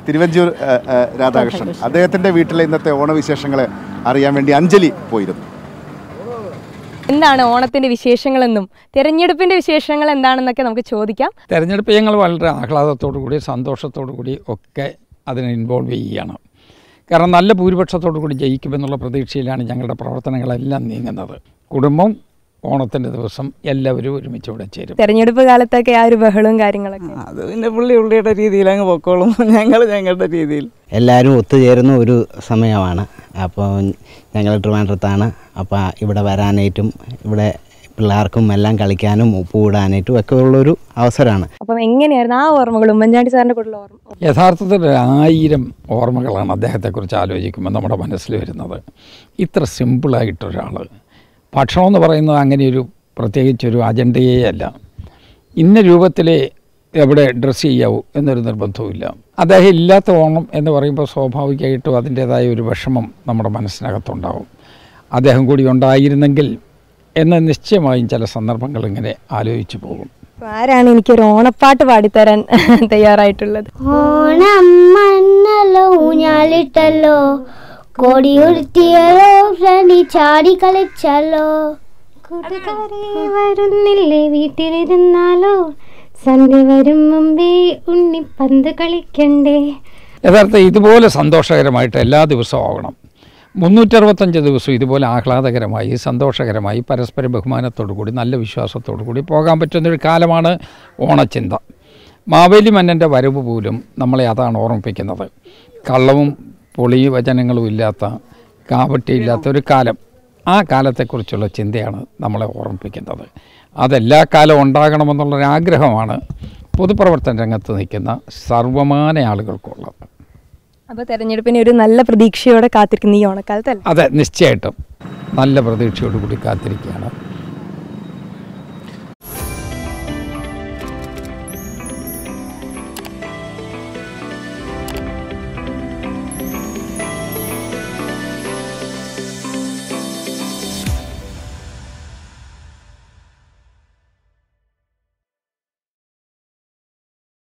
തിരുവഞ്ചൂർ ഏ, ഏ, രാധാകൃഷ്ണൻ അദ്ദേഹത്തിന്റെ വീട്ടിലെ ഇന്നത്തെ ഓണവിശേഷങ്ങൾ അറിയാൻ വേണ്ടി അഞ്ജലി പോയിരുന്നു എന്താണ് ഓണത്തിന്റെ വിശേഷങ്ങളെന്നും തെരഞ്ഞെടുപ്പിന്റെ വിശേഷങ്ങൾ എന്താണെന്നൊക്കെ നമുക്ക് ചോദിക്കാം തെരഞ്ഞെടുപ്പ് ഞങ്ങൾ വളരെ ആഹ്ലാദത്തോടു കൂടി സന്തോഷത്തോടു കൂടി ഒക്കെ അതിനെ ഇൻവോൾവ് ചെയ്യുകയാണ് കാരണം നല്ല ഭൂരിപക്ഷത്തോടു കൂടി ജയിക്കുമെന്നുള്ള പ്രതീക്ഷയിലാണ് ഞങ്ങളുടെ പ്രവർത്തനങ്ങളെല്ലാം നീങ്ങുന്നത് കുടുംബം ഓണത്തിൻ്റെ ദിവസം എല്ലാവരും ഒരുമിച്ച് ഇവിടെ ചേരും തെരഞ്ഞെടുപ്പ് കാലത്തൊക്കെ ആ ഒരു ബഹളവും കാര്യങ്ങളൊക്കെ അത് പിന്നെ പുള്ളി പുള്ളിയുടെ രീതിയിൽ അങ്ങ് പൊക്കോളും ഞങ്ങൾ ഞങ്ങളുടെ രീതിയിൽ എല്ലാവരും ഒത്തുചേരുന്ന ഒരു സമയമാണ് അപ്പോൾ ഞങ്ങൾ ട്രിവാൻഡ്രത്താണ് അപ്പോൾ ഇവിടെ വരാനായിട്ടും ഇവിടെ പിള്ളേർക്കും എല്ലാം കളിക്കാനും ഒപ്പുകൂടാനായിട്ടും ഒക്കെ ഉള്ളൊരു അവസരമാണ് അപ്പം എങ്ങനെയായിരുന്നു ആ ഓർമ്മകൾ ഉമ്മൻചാണ്ടി സാറിന്റെ കൂടെയുള്ള ഓർമ്മ യഥാർത്ഥത്തിൽ ഒരു ആയിരം ഓർമ്മകളാണ് അദ്ദേഹത്തെക്കുറിച്ച് ആലോചിക്കുമ്പോൾ നമ്മുടെ മനസ്സിൽ വരുന്നത് ഇത്ര സിമ്പിളായിട്ടൊരാൾ ഭക്ഷണം എന്ന് പറയുന്നത് അങ്ങനെയൊരു പ്രത്യേകിച്ചൊരു അജണ്ടയേ അല്ല ഇന്ന രൂപത്തിൽ എവിടെ ഡ്രസ്സ് ചെയ്യാവൂ എന്നൊരു നിർബന്ധവുമില്ല അദ്ദേഹം ഇല്ലാത്ത ഓണം എന്ന് പറയുമ്പോൾ സ്വാഭാവികമായിട്ടും അതിൻ്റേതായ ഒരു വിഷമം നമ്മുടെ മനസ്സിനകത്തുണ്ടാവും അദ്ദേഹം കൂടി ഉണ്ടായിരുന്നെങ്കിൽ എന്ന് നിശ്ചയമായും ചില സന്ദർഭങ്ങൾ ഇങ്ങനെ ആലോചിച്ചു പോകും അപ്പൊ ആരാണ് എനിക്കൊരു ഓണപ്പാട്ട് പാടിത്തരാൻ തയ്യാറായിട്ടുള്ളത് ഓണം മണ്ണല്ലോ ഊഞ്ഞാലിട്ടല്ലോ കോടി ഉരുത്തിയല്ലോ ഫ്രണ്ടി ചാടി കളിച്ചല്ലോ കൂട്ടുകാരെ വരുന്നില്ലേ വീട്ടിലിരുന്നാലോ സന്ധ്യ വരും മുമ്പേ ഉണ്ണി പന്ത് കളിക്കണ്ടേ യഥാർത്ഥ ഇതുപോലെ സന്തോഷകരമായിട്ട് എല്ലാ ദിവസവും ആവണം മുന്നൂറ്ററുപത്തഞ്ച് ദിവസം ഇതുപോലെ ആഹ്ലാദകരമായി സന്തോഷകരമായി പരസ്പര ബഹുമാനത്തോടു കൂടി നല്ല വിശ്വാസത്തോടു കൂടി പോകാൻ പറ്റുന്നൊരു കാലമാണ് ഓണച്ചിന്ത മാവേലി മന്നൻ്റെ വരവ് പോലും നമ്മളെ അതാണ് ഓർമ്മിപ്പിക്കുന്നത് കള്ളവും പൊളി വചനങ്ങളും ഇല്ലാത്ത കാവട്ടിയില്ലാത്ത ഒരു കാലം ആ കാലത്തെക്കുറിച്ചുള്ള ചിന്തയാണ് നമ്മളെ ഓർമ്മിപ്പിക്കുന്നത് അതെല്ലാ കാലവും ഉണ്ടാകണമെന്നുള്ളൊരാഗ്രഹമാണ് പൊതുപ്രവർത്തന രംഗത്ത് നിൽക്കുന്ന സർവമാന ആളുകൾക്കുള്ളത് അപ്പൊ തെരഞ്ഞെടുപ്പിന് ഒരു നല്ല പ്രതീക്ഷയോടെ കാത്തിരിക്കുന്ന ഈ ഓണക്കാലത്തല്ല അതെ നിശ്ചയമായിട്ടും നല്ല പ്രതീക്ഷയോടുകൂടി കാത്തിരിക്കുകയാണ്